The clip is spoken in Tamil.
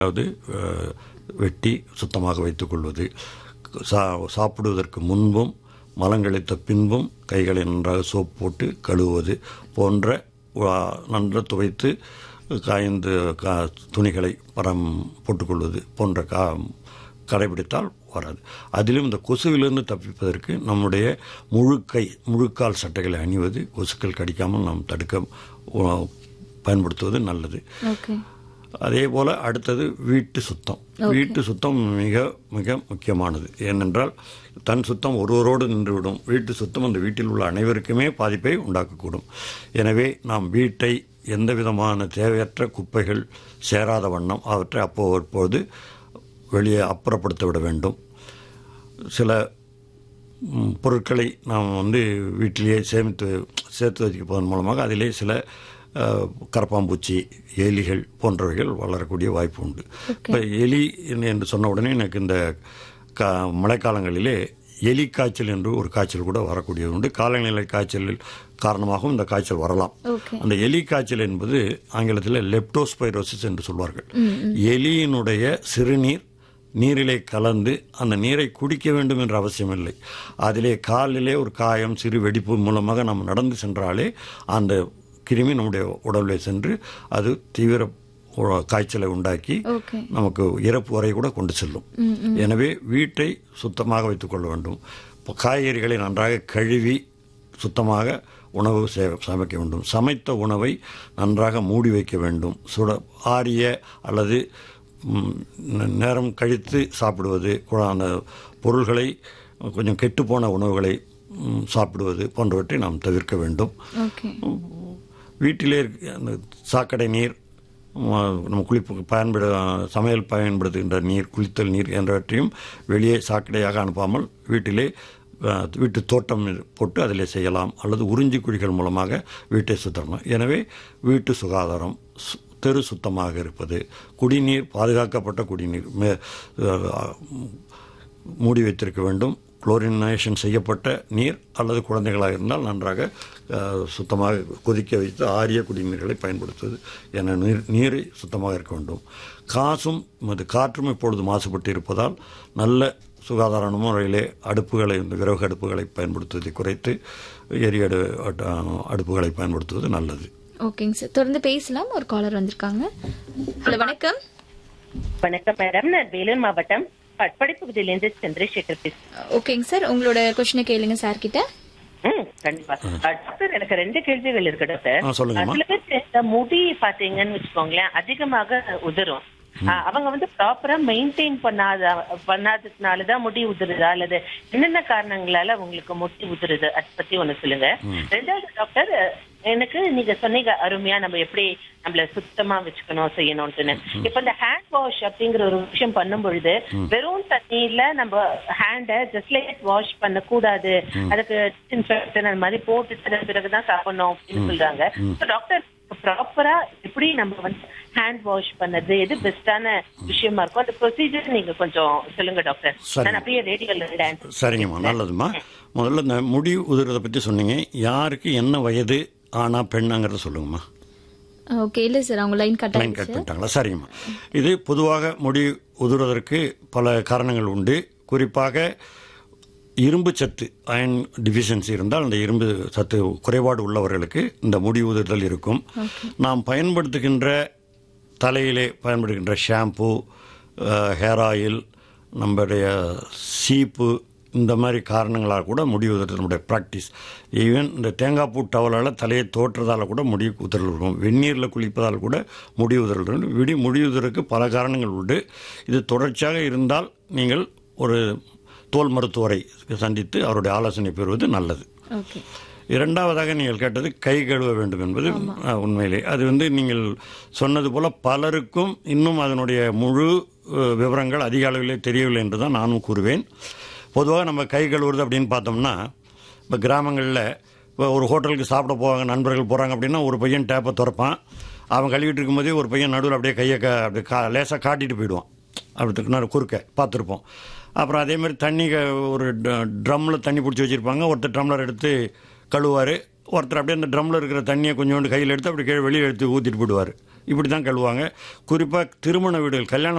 அதாவது அஹ், வெட்டி சுத்தமாக வைத்துக்கொள்வது சா சாப்பிடுவதற்கு முன்பும் மலங்கழித்த பின்பும் கைகளை நன்றாக சோப் போட்டு கழுவுவது போன்ற வா- நன்றாக துவைத்து காய்ந்து கா துணிகளை பரம் போட்டுக்கொள்வது போன்ற கா கடைபிடித்தால் வராது அதிலும் இந்த கொசுவிலிருந்து தப்பிப்பதற்கு நம்முடைய முழுக்கை முழுக்கால் சட்டைகளை அணிவது கொசுக்கள் கடிக்காமல் நாம் தடுக்க உ- பயன்படுத்துவது நல்லது ஓகே அதே போல அடுத்தது வீட்டு சுத்தம் வீட்டு சுத்தம் மிக மிக முக்கியமானது ஏனென்றால் தன் சுத்தம் ஒருவரோடு நின்றுவிடும் வீட்டு சுத்தம் அந்த வீட்டில் உள்ள அனைவருக்குமே பாதிப்பை உண்டாக்கக்கூடும் எனவே நாம் வீட்டை எந்த விதமான தேவையற்ற குப்பைகள் சேராத வண்ணம் அவற்றை அப்போ அப்போது வெளியே அப்புறப்படுத்த விட வேண்டும் சில ம், பொருட்களை நாம் வந்து வீட்டிலேயே சேமித்து சேர்த்து வைப்பதன் மூலமாக அதிலே சில அஹ், கரப்பாம்பூச்சி எலிகள் போன்றவைகள் வளரக்கூடிய வாய்ப்பு உண்டு இப்போ எலி என்று- என்று சொன்ன உடனே எனக்கு இந்த கா மழைக்காலங்களிலே எலி காய்ச்சல் என்று ஒரு காய்ச்சல் கூட வரக்கூடியது உண்டு காலநிலை காய்ச்சலில் காரணமாகவும் இந்த காய்ச்சல் வரலாம் ஓகே அந்த எலி காய்ச்சல் என்பது ஆங்கிலத்தில் லெப்டோஸ்பைரோசிஸ் என்று சொல்வார்கள் எலியினுடைய சிறுநீர் நீரிலே கலந்து அந்த நீரை குடிக்க வேண்டும் என்ற அவசியமில்லை அதிலே காலிலே ஒரு காயம் சிறு வெடிப்பு மூலமாக நாம் நடந்து சென்றாலே அந்த கிருமி நம்முடைய உடலிலே சென்று அது தீவிர உ- காய்ச்சலை உண்டாக்கி ஓகே நமக்கு இறப்பு வரை கூட கொண்டு செல்லும் எனவே வீட்டை சுத்தமாக வைத்துக்கொள்ள வேண்டும் இப்போ காய்கறிகளை நன்றாக கழுவி சுத்தமாக உணவு சே- சமைக்க வேண்டும் சமைத்த உணவை நன்றாக மூடி வைக்க வேண்டும் சுட ஆரிய அல்லது ம், ந- நேரம் கழித்து சாப்பிடுவது கூட அந்த பொருள்களை கொஞ்சம் கெட்டுப்போன உணவுகளை ம், சாப்பிடுவது போன்றவற்றை நாம் தவிர்க்க வேண்டும் ஓகே வீட்டிலே இருக்க அந்த சாக்கடை நீர் ம, நம்ம குளிப்பு பயன்படு சமையல் பயன்படுத்துகின்ற நீர் குளித்தல் நீர் என்றவற்றையும் வெளியே சாக்கடையாக அனுப்பாமல் வீட்டிலே அஹ், வீட்டு தோட்டம் போட்டு அதிலே செய்யலாம் அல்லது உறிஞ்சி குழிகள் மூலமாக வீட்டை சுத்தணும் எனவே வீட்டு சுகாதாரம் சு- தெரு சுத்தமாக இருப்பது குடிநீர் பாதுகாக்கப்பட்ட குடிநீர் மே அஹ், மூடி வைத்திருக்க வேண்டும் குளோரினேஷன் செய்யப்பட்ட நீர் அல்லது குழந்தைகளாக இருந்தால் நன்றாக அஹ், சுத்தமாக கொதிக்க வைத்து ஆரிய குடிநீர்களை பயன்படுத்துவது என நீர் நீரை சுத்தமாக இருக்க வேண்டும் காசும் அது காற்றும் இப்பொழுது மாசுபட்டு இருப்பதால் நல்ல சுகாதார முறையிலே அடுப்புகளை இந்த விறகு அடுப்புகளை பயன்படுத்துவதை குறைத்து எரிய அடு அட்- அடுப்புகளை பயன்படுத்துவது நல்லது ஓகேங்க சார் தொடர்ந்து பேசலாம் ஒரு காலர் வந்திருக்காங்க ஹலோ வணக்கம் வணக்கம் மேடம் நான் வேலூர் மாவட்டம் பட்படி பகுதியிலிருந்து சந்திரசேகர் பேசுறேன் ஓகேங்க சார் உங்களோட கொஸ்டினை கேளுங்க சார் கிட்ட ம், கண்டிப்பா அஹ், டாக்டர் எனக்கு ரெண்டு கேள்விகள் இருக்கு டாக்டர் ஆ, சொல்லுங்கம்மா. சில பேருக்கு இந்த முடி பாத்தீங்கன்னு வச்சுக்கோங்களேன் அதிகமாக உதிரும் அஹ், அவங்க வந்து ப்ராப்பரா மெயின்டைன் பண்ணாத பண்ணாததுனாலதான் முடி உதிருதா அல்லது என்னென்ன காரணங்களால உங்களுக்கு முடி உதிருது அதை பத்தி ஒண்ணு சொல்லுங்க ரெண்டாவது டாக்டர் எனக்கு நீங்க சொன்னீங்க அருமையா நம்ம எப்படி நம்மள சுத்தமா வச்சுக்கணும் செய்யணும்னு இப்ப இந்த ஹேண்ட் வாஷ் அப்படிங்கிற ஒரு விஷயம் பண்ணும் பொழுது வெறும் தண்ணியில நம்ம ஹேண்ட ஜஸ்ட் லைக் வாஷ் பண்ண கூடாது அதுக்கு டிஸ்இன்ஃபெக்ஷன் அந்த மாதிரி போட்டுட்டு அதன் பிறகுதான் சாப்பிடணும் அப்படின்னு சொல்றாங்க டாக்டர் ப்ராப்பரா எப்படி நம்ம வந்து ஹேண்ட் வாஷ் பண்ணது எது பெஸ்டான விஷயமா இருக்கும் அந்த ப்ரொசீஜர் நீங்க கொஞ்சம் சொல்லுங்க டாக்டர் சரி. நான் அப்படியே ரேடியோல டான்ஸ் சரிங்கம்மா நல்லதும்மா முதல்ல இந்த முடி உதிரதை பற்றி சொன்னீங்க யாருக்கு என்ன வயது ஆனா பெண்ணாங்கிறத சொல்லுங்கம்மா ஓகே இல்ல சார் அவங்க லைன் கட் லைன் கட் ஆயிடுச்சு பண்ணிட்டாங்களா சரிங்கம்மா இது பொதுவாக முடி உதிர்வதற்கு பல காரணங்கள் உண்டு குறிப்பாக இரும்பு சத்து அயன் டிஃபிஷியன்சி இருந்தால் அந்த இரும்பு சத்து குறைபாடு உள்ளவர்களுக்கு இந்த முடி உதிர்தல் இருக்கும் நாம் பயன்படுத்துகின்ற தலையிலே பயன்படுகின்ற ஷாம்பு ஹேர் ஆயில் நம்முடைய சீப்பு இந்த மாதிரி காரணங்களால் கூட முடி உதிர்தல் நம்முடைய ப்ராக்டிஸ் ஈவன் இந்த தேங்காய் பூ டவலால் தலையை தோற்றுறதால கூட முடி உதிரல் இருக்கும் வெந்நீரில் குளிப்பதால் கூட முடி உதிரல் இருக்கும் விடி முடி உதிருக்கு பல காரணங்கள் உண்டு இது தொடர்ச்சியாக இருந்தால் நீங்கள் ஒரு தோல் மருத்துவரை சந்தித்து அவருடைய ஆலோசனை பெறுவது நல்லது ஓகே இரண்டாவதாக நீங்கள் கேட்டது கை கழுவ வேண்டும் என்பது அஹ், உண்மையிலே அது வந்து நீங்கள் சொன்னது போல பலருக்கும் இன்னும் அதனுடைய முழு அஹ், விவரங்கள் அதிக அளவிலே தெரியவில்லை என்று தான் நானும் கூறுவேன் பொதுவாக நம்ம கை கழுவுறது அப்படின்னு பார்த்தோம்னா இப்போ கிராமங்களில் இப்போ ஒரு ஹோட்டலுக்கு சாப்பிட போவாங்க நண்பர்கள் போகிறாங்க அப்படின்னா ஒரு பையன் டேப்பை திறப்பான் அவன் கழுவிட்டு இருக்கும்போதே ஒரு பையன் நடுவில் அப்படியே கையை க அப்படியே கா லேசாக காட்டிட்டு போயிடுவான் அப்படி நான் குறுக்க பார்த்துருப்போம் அப்புறம் அதே மாதிரி தண்ணி க- ஒரு ட்ரம்மில் தண்ணி பிடிச்சி வச்சுருப்பாங்க ஒருத்தர் டம்ளர் எடுத்து கழுவார் ஒருத்தர் அப்படியே அந்த ட்ரம்மில் இருக்கிற தண்ணியை கொஞ்சோண்டு கையில் எடுத்து அப்படி கீழே வெளியே எடுத்து ஊற்றிட்டு போயிடுவார் இப்படி தான் கழுவாங்க குறிப்பாக திருமண வீடுகள் கல்யாண